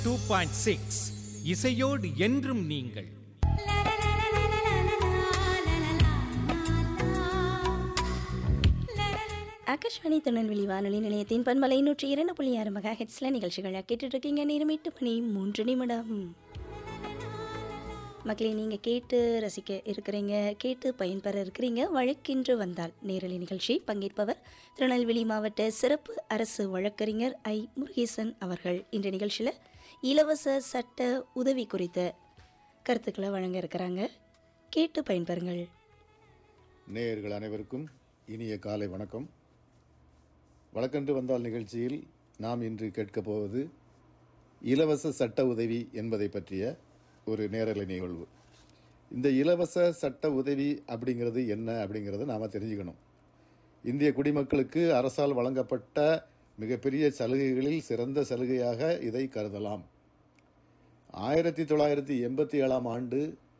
two point six இசையோடு என்றும் நீங்கள் ஆகாஷ்வாணி திருநெல்வேலி வானொலி நிலையத்தின் பன்மலை நூற்றி இரண்டு புள்ளி ஆறு மெகா ஹெட்ஸில் நிகழ்ச்சிகளை கேட்டுட்டு இருக்கீங்க நேரம் எட்டு மணி மூன்று நிமிடம் மக்களே நீங்கள் கேட்டு ரசிக்க இருக்கிறீங்க கேட்டு பயன்பெற இருக்கிறீங்க வழக்கின்று வந்தால் நேரலை நிகழ்ச்சி பங்கேற்பவர் திருநெல்வேலி மாவட்ட சிறப்பு அரசு வழக்கறிஞர் ஐ முருகேசன் அவர்கள் இந்த நிகழ்ச்சியில் இலவச சட்ட உதவி குறித்த கருத்துக்களை வழங்க இருக்கிறாங்க கேட்டு பயன்பெறுங்கள் நேயர்கள் அனைவருக்கும் இனிய காலை வணக்கம் வழக்கன்று வந்தால் நிகழ்ச்சியில் நாம் இன்று கேட்கப் போவது இலவச சட்ட உதவி என்பதை பற்றிய ஒரு நேரலை நிகழ்வு இந்த இலவச சட்ட உதவி அப்படிங்கிறது என்ன அப்படிங்கிறத நாம் தெரிஞ்சுக்கணும் இந்திய குடிமக்களுக்கு அரசால் வழங்கப்பட்ட மிகப்பெரிய சலுகைகளில் சிறந்த சலுகையாக இதை கருதலாம் ஆயிரத்தி தொள்ளாயிரத்தி எண்பத்தி ஏழாம் ஆண்டு